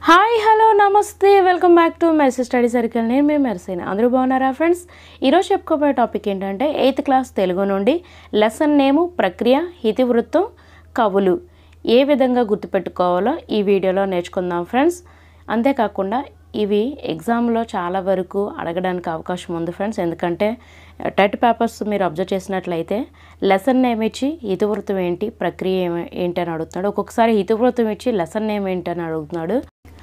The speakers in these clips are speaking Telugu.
హాయ్ హలో నమస్తే welcome back to Mercy study circle నేను మీ మెర్సీని అందరూ బాగున్నారా ఫ్రెండ్స్ ఈరోజు చెప్పుకోబోయే టాపిక్ ఏంటంటే ఎయిత్ క్లాస్ తెలుగు నుండి లెసన్ నేము ప్రక్రియ ఇతివృత్తం కవులు ఏ విధంగా గుర్తుపెట్టుకోవాలో ఈ వీడియోలో నేర్చుకుందాం ఫ్రెండ్స్ అంతేకాకుండా ఇవి ఎగ్జామ్లో చాలా వరకు అడగడానికి అవకాశం ఉంది ఫ్రెండ్స్ ఎందుకంటే టెట్ పేపర్స్ మీరు అబ్జర్వ్ చేసినట్లయితే లెసన్ నేమ్ ఇచ్చి ఇతివృత్తం ఏంటి ప్రక్రియ ఏమి- ఏంటి అని అడుగుతున్నాడు ఒక్కొక్కసారి ఇతివృత్తం ఇచ్చి లెసన్ నేమ్ ఏంటి అని అడుగుతున్నాడు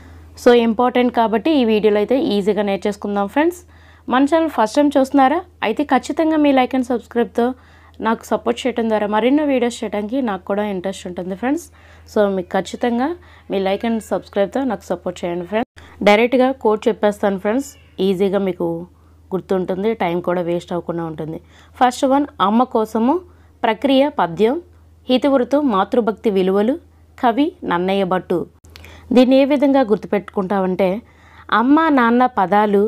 సో ఇంపార్టెంట్ కాబట్టి ఈ వీడియోలో అయితే ఈజీగా నేర్చేసుకుందాం ఫ్రెండ్స్ మన ఛానల్ ఫస్ట్ టైం చూస్తున్నారా అయితే ఖచ్చితంగా మీ లైక్ అండ్ సబ్స్క్రైబ్తో నాకు సపోర్ట్ చేయడం ద్వారా మరిన్నో వీడియోస్ చేయడానికి నాకు కూడా ఇంట్రెస్ట్ ఉంటుంది ఫ్రెండ్స్ సో మీకు ఖచ్చితంగా మీ లైక్ అండ్ సబ్స్క్రైబ్తో నాకు సపోర్ట్ చేయండి ఫ్రెండ్స్ డైరెక్ట్గా కోడ్ చెప్పేస్తాను ఫ్రెండ్స్ ఈజీగా మీకు గుర్తుంటుంది టైం కూడా వేస్ట్ అవ్వకుండా ఉంటుంది ఫస్ట్ వన్ అమ్మ కోసము ప్రక్రియ పద్యం హితవృతం మాతృభక్తి విలువలు కవి నన్నయ్య భట్టు దీన్ని ఏ విధంగా గుర్తుపెట్టుకుంటామంటే అమ్మ నాన్న పదాలు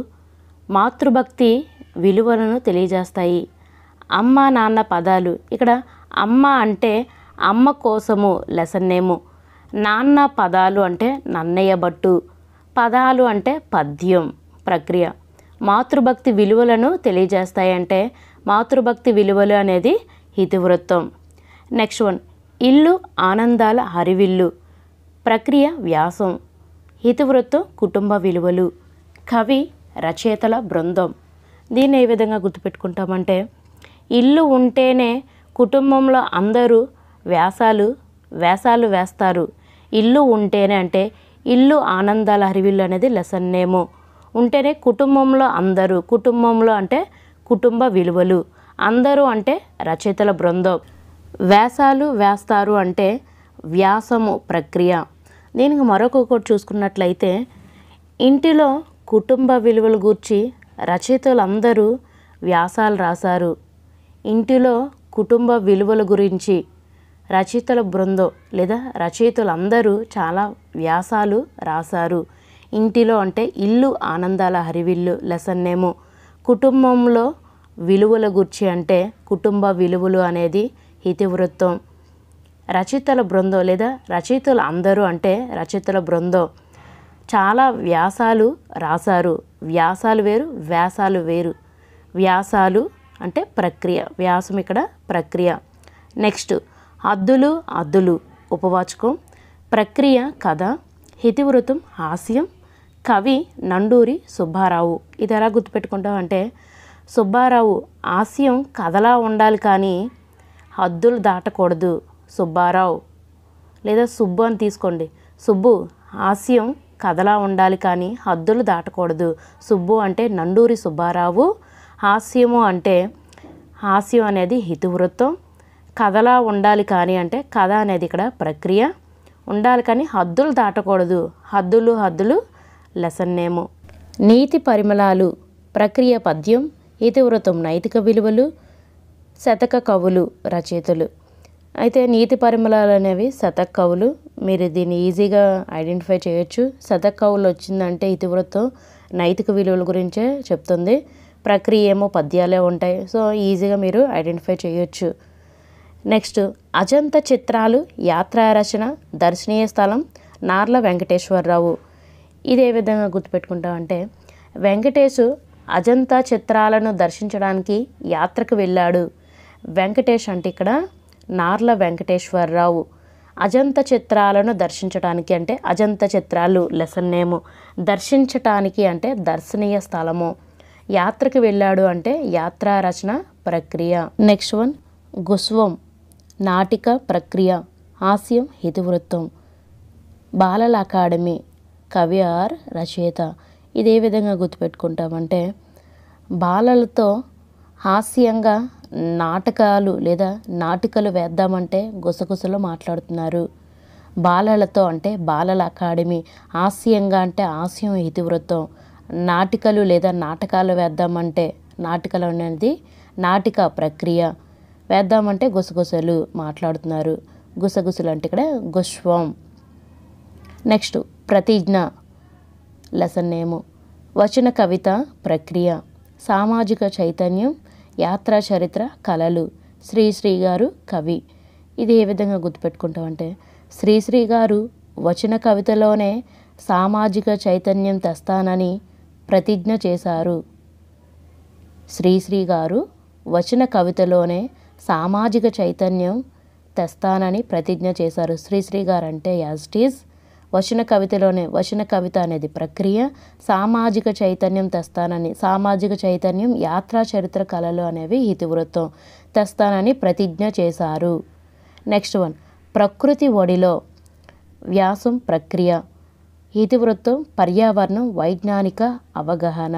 మాతృభక్తి విలువలను తెలియజేస్తాయి అమ్మ నాన్న పదాలు ఇక్కడ అమ్మ అంటే అమ్మ కోసము లెసన్ నేము నాన్న పదాలు అంటే నన్నయ్య భట్టు పదాలు అంటే పద్యం ప్రక్రియ మాతృభక్తి విలువలను తెలియజేస్తాయంటే మాతృభక్తి విలువలు అనేది ఇతివృత్తం నెక్స్ట్ వన్ ఇల్లు ఆనందాల హరివిల్లు ప్రక్రియ వ్యాసం ఇతివృత్తం కుటుంబ విలువలు కవి రచయితల బృందం దీన్ని ఏ విధంగా గుర్తుపెట్టుకుంటామంటే ఇల్లు ఉంటేనే కుటుంబంలో అందరూ వ్యాసాలు వేసాలు వేస్తారు ఇల్లు ఉంటేనే అంటే ఇల్లు ఆనందాల హరివిల్లు అనేది లెసన్ నేము ఉంటేనే కుటుంబంలో అందరూ కుటుంబంలో అంటే కుటుంబ విలువలు అందరూ అంటే రచయితల బృందం వ్యాసాలు వేస్తారు అంటే వ్యాసము ప్రక్రియ దీనికి మరొకటి చూసుకున్నట్లయితే ఇంటిలో కుటుంబ విలువల గూర్చి రచయితలు అందరూ వ్యాసాలు రాశారు ఇంటిలో కుటుంబ విలువల గురించి రచయితల బృందం లేదా రచయితలు అందరూ చాలా వ్యాసాలు రాశారు ఇంటిలో అంటే ఇల్లు ఆనందాల హరివిల్లు లెసన్ నేము కుటుంబంలో విలువల గురించి అంటే కుటుంబ విలువలు అనేది ఇతివృత్తం రచయితల బృందం లేదా రచయితలు అందరూ అంటే రచయితల బృందం చాలా వ్యాసాలు రాశారు వ్యాసాలు వేరు వ్యాసాలు వేరు వ్యాసాలు అంటే ప్రక్రియ వ్యాసం ఇక్కడ ప్రక్రియ నెక్స్ట్ అద్దులు అద్దులు ఉపవాచకం ప్రక్రియ కథ హితివృతం హాస్యం కవి నండూరి సుబ్బారావు ఇది ఎలా గుర్తుపెట్టుకుంటాం అంటే సుబ్బారావు హాస్యం కథలా ఉండాలి కానీ హద్దులు దాటకూడదు సుబ్బారావు లేదా సుబ్బు అని తీసుకోండి సుబ్బు హాస్యం కథలా ఉండాలి కానీ హద్దులు దాటకూడదు సుబ్బు అంటే నండూరి సుబ్బారావు హాస్యము అంటే హాస్యం అనేది హితువృత్తం కథలా ఉండాలి కానీ అంటే కథ అనేది ఇక్కడ ప్రక్రియ ఉండాలి కానీ హద్దులు దాటకూడదు హద్దులు హద్దులు లెసన్ నేము నీతి పరిమళాలు ప్రక్రియ పద్యం ఇతివృతం నైతిక విలువలు శతక కవులు రచయితలు అయితే నీతి పరిమళాలు అనేవి శతక కవులు మీరు దీన్ని ఈజీగా ఐడెంటిఫై చేయొచ్చు శతక కవులు వచ్చిందంటే ఇతివృత్తం నైతిక విలువల గురించే చెప్తుంది ప్రక్రియ ఏమో పద్యాలే ఉంటాయి సో ఈజీగా మీరు ఐడెంటిఫై చేయొచ్చు నెక్స్ట్ అజంత చిత్రాలు యాత్రా రచన దర్శనీయ స్థలం నార్ల వెంకటేశ్వరరావు ఇది ఏ విధంగా గుర్తుపెట్టుకుంటామంటే వెంకటేశు అజంతా చిత్రాలను దర్శించడానికి యాత్రకు వెళ్ళాడు వెంకటేష్ అంటే ఇక్కడ నార్ల వెంకటేశ్వరరావు అజంత చిత్రాలను దర్శించడానికి అంటే అజంత చిత్రాలు లెసన్ నేము దర్శించటానికి అంటే దర్శనీయ స్థలము యాత్రకు వెళ్ళాడు అంటే యాత్రా రచన ప్రక్రియ నెక్స్ట్ వన్ గుస్వం నాటిక ప్రక్రియ హాస్యం ఇతివృత్తం బాలల అకాడమీ కవి ఆర్ రచయిత ఇది ఏ విధంగా గుర్తుపెట్టుకుంటామంటే బాలలతో హాస్యంగా నాటకాలు లేదా నాటికలు వేద్దామంటే గుసగుసలు మాట్లాడుతున్నారు బాలలతో అంటే బాలల అకాడమీ హాస్యంగా అంటే హాస్యం ఇతివృత్తం నాటికలు లేదా నాటకాలు వేద్దామంటే నాటికలు అనేది నాటిక ప్రక్రియ వేద్దామంటే గుసగుసలు మాట్లాడుతున్నారు గుసగుసలు అంటే ఇక్కడ గుష్వం నెక్స్ట్ ప్రతిజ్ఞ లెసన్ నేము వచన కవిత ప్రక్రియ సామాజిక చైతన్యం యాత్రా చరిత్ర కళలు శ్రీశ్రీ గారు కవి ఇది ఏ విధంగా గుర్తుపెట్టుకుంటామంటే శ్రీశ్రీ గారు వచన కవితలోనే సామాజిక చైతన్యం తెస్తానని ప్రతిజ్ఞ చేశారు శ్రీశ్రీ గారు వచన కవితలోనే సామాజిక చైతన్యం తెస్తానని ప్రతిజ్ఞ చేశారు శ్రీశ్రీ గారు అంటే యాజ్ ఇట్ ఈజ్ వచన కవితలోనే వచన కవిత అనేది ప్రక్రియ సామాజిక చైతన్యం తెస్తానని సామాజిక చైతన్యం యాత్రా చరిత్ర కళలు అనేవి ఇతివృత్తం తెస్తానని ప్రతిజ్ఞ చేశారు నెక్స్ట్ వన్ ప్రకృతి ఒడిలో వ్యాసం ప్రక్రియ ఇతివృత్తం పర్యావరణం వైజ్ఞానిక అవగాహన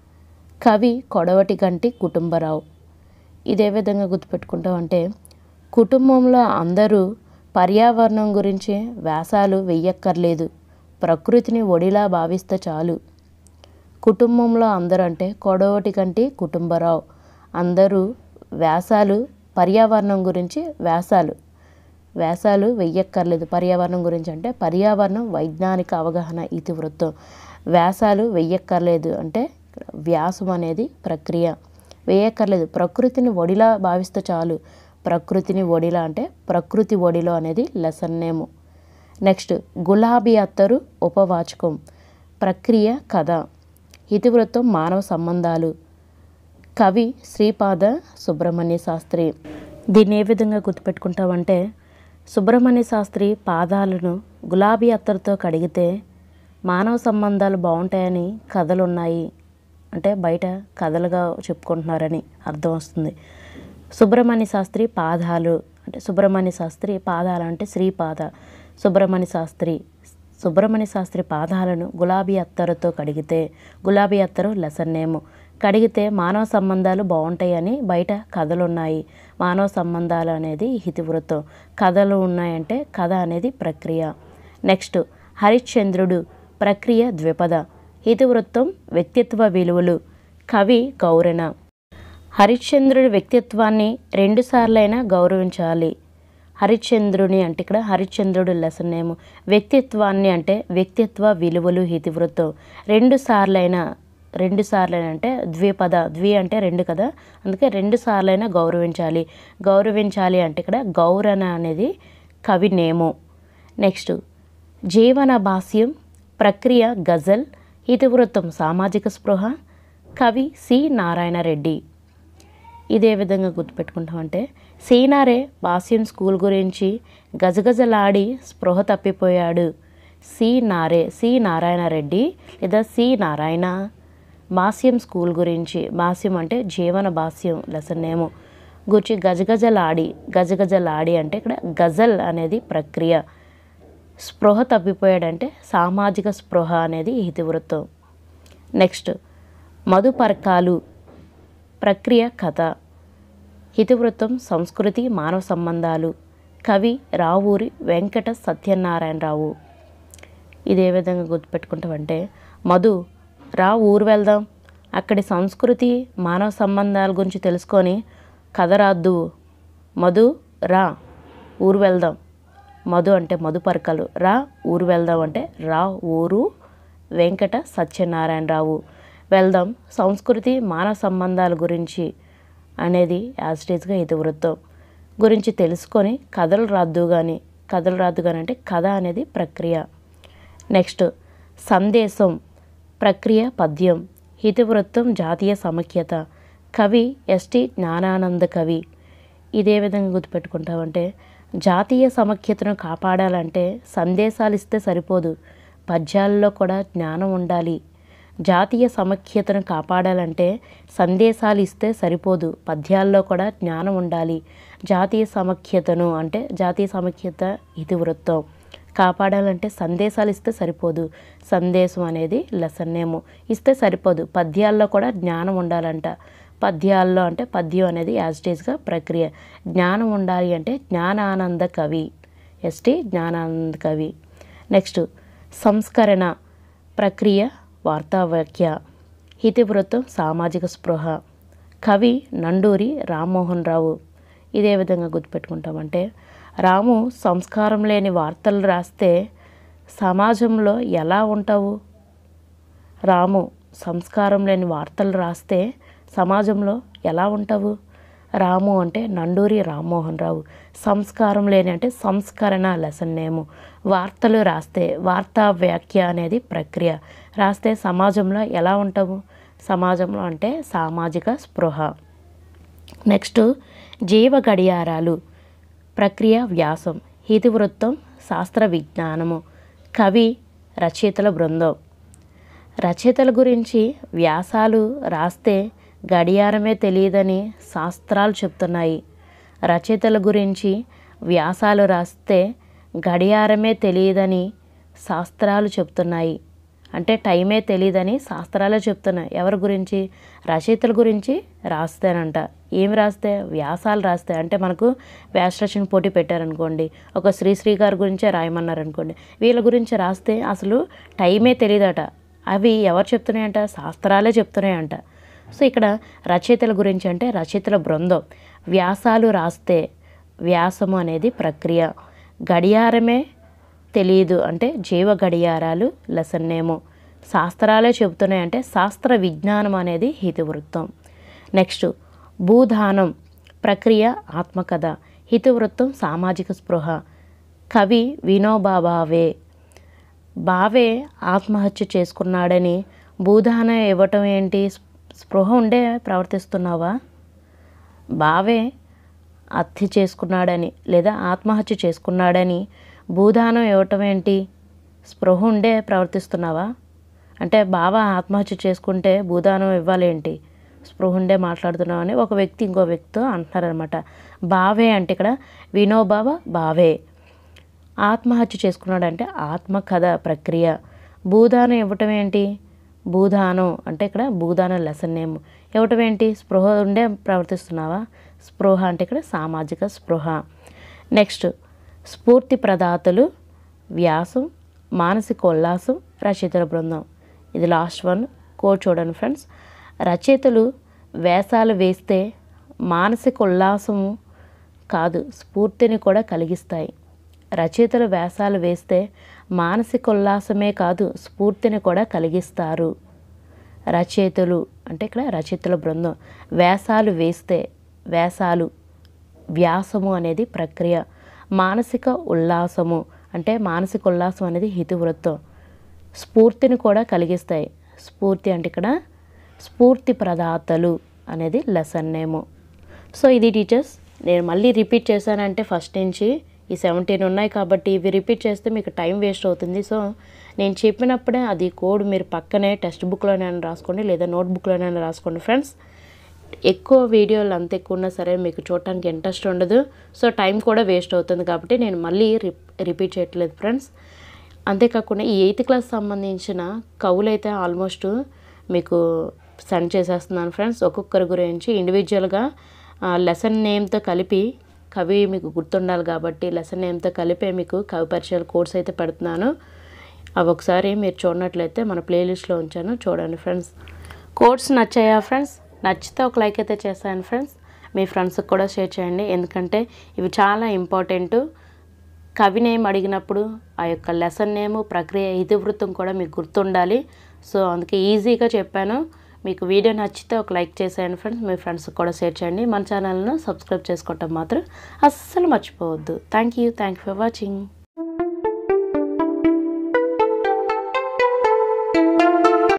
కవి కొడవటి గంటి కుటుంబరావు ఇదే విధంగా గుర్తుపెట్టుకుంటాం అంటే కుటుంబంలో అందరూ పర్యావరణం గురించి వ్యాసాలు వెయ్యక్కర్లేదు ప్రకృతిని ఒడిలా భావిస్తే చాలు కుటుంబంలో అందరూ అంటే కొడవటి కంటి కుటుంబరావు అందరూ వ్యాసాలు పర్యావరణం గురించి వ్యాసాలు వ్యాసాలు వెయ్యక్కర్లేదు పర్యావరణం గురించి అంటే పర్యావరణం వైజ్ఞానిక అవగాహన ఇతివృత్తం వ్యాసాలు వెయ్యక్కర్లేదు అంటే వ్యాసం అనేది ప్రక్రియ వేయక్కర్లేదు ప్రకృతిని ఒడిలా భావిస్తే చాలు ప్రకృతిని ఒడిలా అంటే ప్రకృతి ఒడిలో అనేది లెసన్ నేము నెక్స్ట్ గులాబీ అత్తరు ఉపవాచకం ప్రక్రియ కథ ఇతివృత్తం మానవ సంబంధాలు కవి శ్రీపాద సుబ్రహ్మణ్య శాస్త్రి దీన్ని ఏ విధంగా గుర్తుపెట్టుకుంటామంటే సుబ్రహ్మణ్య శాస్త్రి పాదాలను గులాబీ అత్తరుతో కడిగితే మానవ సంబంధాలు బాగుంటాయని కథలు ఉన్నాయి అంటే బయట కథలుగా చెప్పుకుంటున్నారని అర్థం వస్తుంది సుబ్రహ్మణ్య శాస్త్రి పాదాలు అంటే సుబ్రహ్మణ్య శాస్త్రి పాదాలు అంటే శ్రీపాద సుబ్రహ్మణ్య శాస్త్రి సుబ్రహ్మణ్య శాస్త్రి పాదాలను గులాబీ అత్తరుతో కడిగితే గులాబీ అత్తరు లెసన్ నేము కడిగితే మానవ సంబంధాలు బాగుంటాయని బయట కథలు ఉన్నాయి మానవ సంబంధాలు అనేది ఇతివృత్తం కథలు ఉన్నాయంటే కథ అనేది ప్రక్రియ నెక్స్ట్ హరిశ్చంద్రుడు ప్రక్రియ ద్విపద ఇతివృత్తం వ్యక్తిత్వ విలువలు కవి గౌరణ హరిశ్చంద్రుడి వ్యక్తిత్వాన్ని రెండుసార్లైనా గౌరవించాలి హరిశ్చంద్రుని అంటే ఇక్కడ హరిశ్చంద్రుడు లెసన్ నేమ్ వ్యక్తిత్వాన్ని అంటే వ్యక్తిత్వ విలువలు ఇతివృత్తం రెండు సార్లైనా రెండు సార్లైనా అంటే ద్విపద ద్వి అంటే రెండు కదా అందుకే రెండు సార్లైనా గౌరవించాలి గౌరవించాలి అంటే ఇక్కడ గౌరణ అనేది కవి నేము నెక్స్ట్ జీవన భాష్యం ప్రక్రియ గజల్ ఇతివృత్తం సామాజిక స్పృహ కవి సి నారాయణ రెడ్డి ఇదే విధంగా గుర్తుపెట్టుకుంటామంటే సీనారే భాష్యం స్కూల్ గురించి గజగజలాడి స్పృహ తప్పిపోయాడు సి నారే సి నారాయణ రెడ్డి లేదా సి నారాయణ భాష్యం స్కూల్ గురించి భాష్యం అంటే జీవన భాష్యం లెసన్ నేము గురించి గజగజలాడి గజగజలాడి అంటే ఇక్కడ గజల్ అనేది ప్రక్రియ స్పృహ తప్పిపోయాడంటే సామాజిక స్పృహ అనేది ఇతివృత్తం నెక్స్ట్ మధుపర్కాలు ప్రక్రియ కథ ఇతివృత్తం సంస్కృతి మానవ సంబంధాలు కవి రావూరి వెంకట సత్యనారాయణరావు ఇదే విధంగా గుర్తుపెట్టుకుంటామంటే మధు రా ఊరు వెళ్దాం అక్కడి సంస్కృతి మానవ సంబంధాల గురించి తెలుసుకొని కథ రాద్దు మధు రా ఊరు వెళ్దాం మధు అంటే మధు పరకలు రా ఊరు వెళ్దాం అంటే రా ఊరు వెంకట సత్యనారాయణరావు వెళ్దాం సంస్కృతి మానవ సంబంధాల గురించి అనేది యాజిటేజ్గా ఇతివృత్తం గురించి తెలుసుకొని కథలు రాద్దు కానీ కథలు రాద్దు కానీ అంటే కథ అనేది ప్రక్రియ నెక్స్ట్ సందేశం ప్రక్రియ పద్యం ఇతివృత్తం జాతీయ సమైక్యత కవి ఎస్టి జ్ఞానానంద కవి ఇదే విధంగా గుర్తుపెట్టుకుంటామంటే జాతీయ సమైక్యతను కాపాడాలంటే సందేశాలు ఇస్తే సరిపోదు పద్యాల్లో కూడా జ్ఞానం ఉండాలి జాతీయ సమైక్యతను కాపాడాలంటే సందేశాలు ఇస్తే సరిపోదు పద్యాల్లో కూడా జ్ఞానం ఉండాలి జాతీయ సమైక్యతను అంటే జాతీయ సమైక్యత ఇతివృత్తం కాపాడాలంటే సందేశాలు ఇస్తే సరిపోదు సందేశం అనేది లెసన్ నేము ఇస్తే సరిపోదు పద్యాల్లో కూడా జ్ఞానం ఉండాలంట పద్యాల్లో అంటే పద్యం అనేది యాజిటేజ్గా ప్రక్రియ జ్ఞానం ఉండాలి అంటే జ్ఞానానంద కవి ఎస్టీ జ్ఞానానంద కవి నెక్స్ట్ సంస్కరణ ప్రక్రియ వార్తావాక్య ఇతివృత్తం సామాజిక స్పృహ కవి నండూరి రామ్మోహన్ రావు ఇదే విధంగా గుర్తుపెట్టుకుంటామంటే రాము సంస్కారం లేని వార్తలు రాస్తే సమాజంలో ఎలా ఉంటావు రాము సంస్కారం లేని వార్తలు రాస్తే సమాజంలో ఎలా ఉంటావు రాము అంటే నండూరి రామ్మోహన్ రావు సంస్కారం లేని అంటే సంస్కరణ లెసన్ నేము వార్తలు రాస్తే వార్తా వ్యాఖ్య అనేది ప్రక్రియ రాస్తే సమాజంలో ఎలా ఉంటాము సమాజంలో అంటే సామాజిక స్పృహ నెక్స్ట్ జీవ గడియారాలు ప్రక్రియ వ్యాసం ఇతివృత్తం శాస్త్ర విజ్ఞానము కవి రచయితల బృందం రచయితల గురించి వ్యాసాలు రాస్తే గడియారమే తెలియదని శాస్త్రాలు చెప్తున్నాయి రచయితల గురించి వ్యాసాలు రాస్తే గడియారమే తెలియదని శాస్త్రాలు చెప్తున్నాయి అంటే టైమే తెలియదని శాస్త్రాలే చెప్తున్నాయి ఎవరి గురించి రచయితల గురించి రాస్తేనంట ఏమి రాస్తే వ్యాసాలు రాస్తే అంటే మనకు వ్యాసరచన పోటీ పెట్టారనుకోండి ఒక శ్రీశ్రీ గారి గురించే రాయమన్నారనుకోండి వీళ్ళ గురించి రాస్తే అసలు టైమే తెలియదట అవి ఎవరు చెప్తున్నాయంట శాస్త్రాలే చెప్తున్నాయంట సో ఇక్కడ రచయితల గురించి అంటే రచయితల బృందం వ్యాసాలు రాస్తే వ్యాసము అనేది ప్రక్రియ గడియారమే తెలియదు అంటే జీవ గడియారాలు లెసన్ నేము శాస్త్రాలే చెబుతున్నాయి అంటే శాస్త్ర విజ్ఞానం అనేది ఇతివృత్తం నెక్స్ట్ భూదానం ప్రక్రియ ఆత్మకథ ఇతివృత్తం సామాజిక స్పృహ కవి వినోబా భావే బావే ఆత్మహత్య చేసుకున్నాడని భూదానం ఇవ్వటం ఏంటి స్పృహ ఉండే ప్రవర్తిస్తున్నావా బావే హత్య చేసుకున్నాడని లేదా ఆత్మహత్య చేసుకున్నాడని భూదానం ఇవ్వటం ఏంటి స్పృహ ఉండే ప్రవర్తిస్తున్నావా అంటే బావ ఆత్మహత్య చేసుకుంటే భూదానం ఇవ్వాలేంటి స్పృహ ఉండే మాట్లాడుతున్నావని ఒక వ్యక్తి ఇంకో వ్యక్తితో అంటున్నారనమాట బావే అంటే ఇక్కడ వినోబావ బావే ఆత్మహత్య చేసుకున్నాడంటే ఆత్మకథ ప్రక్రియ భూదానం ఇవ్వటం ఏంటి భూదానం అంటే ఇక్కడ భూదానం లెసన్ నేమ్ ఇవ్వటం ఏంటి స్పృహ ఉండే ప్రవర్తిస్తున్నావా స్పృహ అంటే ఇక్కడ సామాజిక స్పృహ నెక్స్ట్ స్ఫూర్తి ప్రదాతలు వ్యాసం మానసిక ఉల్లాసం రచయితల బృందం ఇది లాస్ట్ వన్ కోడ్ చూడండి ఫ్రెండ్స్ రచయితలు వేసాలు వేస్తే మానసిక ఉల్లాసము కాదు స్ఫూర్తిని కూడా కలిగిస్తాయి రచయితలు వేసాలు వేస్తే మానసిక ఉల్లాసమే కాదు స్ఫూర్తిని కూడా కలిగిస్తారు రచయితలు అంటే ఇక్కడ రచయితల బృందం వేసాలు వేస్తే వేసాలు వ్యాసము అనేది ప్రక్రియ మానసిక ఉల్లాసము అంటే మానసిక ఉల్లాసం అనేది హితివృత్తం స్ఫూర్తిని కూడా కలిగిస్తాయి స్ఫూర్తి అంటే ఇక్కడ స్ఫూర్తి ప్రదాతలు అనేది లెసన్ నేము సో ఇది టీచర్స్ నేను మళ్ళీ రిపీట్ చేశానంటే ఫస్ట్ నుంచి ఈ సెవెంటీన్ ఉన్నాయి కాబట్టి ఇవి రిపీట్ చేస్తే మీకు టైం వేస్ట్ అవుతుంది సో నేను చెప్పినప్పుడే అది కోడ్ మీరు పక్కనే టెక్స్ట్ బుక్లోనైనా రాసుకోండి లేదా నోట్బుక్లోనైనా రాసుకోండి ఫ్రెండ్స్ ఎక్కువ వీడియోలు అంత ఎక్కువ ఉన్నా సరే మీకు చూడటానికి ఇంట్రెస్ట్ ఉండదు సో టైం కూడా వేస్ట్ అవుతుంది కాబట్టి నేను మళ్ళీ రిప్ రిపీట్ చేయట్లేదు ఫ్రెండ్స్ అంతేకాకుండా ఈ ఎయిత్ క్లాస్ సంబంధించిన కవులైతే ఆల్మోస్ట్ మీకు సెండ్ చేసేస్తున్నాను ఫ్రెండ్స్ ఒక్కొక్కరి గురించి ఇండివిజువల్గా లెసన్ నేమ్తో కలిపి కవి మీకు గుర్తుండాలి కాబట్టి లెసన్ నేమ్తో కలిపే మీకు కవి పరిచయాల కోర్స్ అయితే పెడుతున్నాను అవి ఒకసారి మీరు చూడనట్లయితే మన ప్లేలిస్ట్లో ఉంచాను చూడండి ఫ్రెండ్స్ కోర్స్ నచ్చాయా ఫ్రెండ్స్ నచ్చితే ఒక లైక్ అయితే చేస్తాను ఫ్రెండ్స్ మీ ఫ్రెండ్స్కి కూడా షేర్ చేయండి ఎందుకంటే ఇవి చాలా ఇంపార్టెంట్ కవి నేమ్ అడిగినప్పుడు ఆ యొక్క లెసన్ నేము ప్రక్రియ ఇతివృత్తం కూడా మీకు గుర్తుండాలి సో అందుకే ఈజీగా చెప్పాను మీకు వీడియో నచ్చితే ఒక లైక్ చేసేయండి ఫ్రెండ్స్ మీ ఫ్రెండ్స్కి కూడా షేర్ చేయండి మన ఛానల్ను సబ్స్క్రైబ్ చేసుకోవటం మాత్రం అస్సలు మర్చిపోవద్దు thank you thank you for watching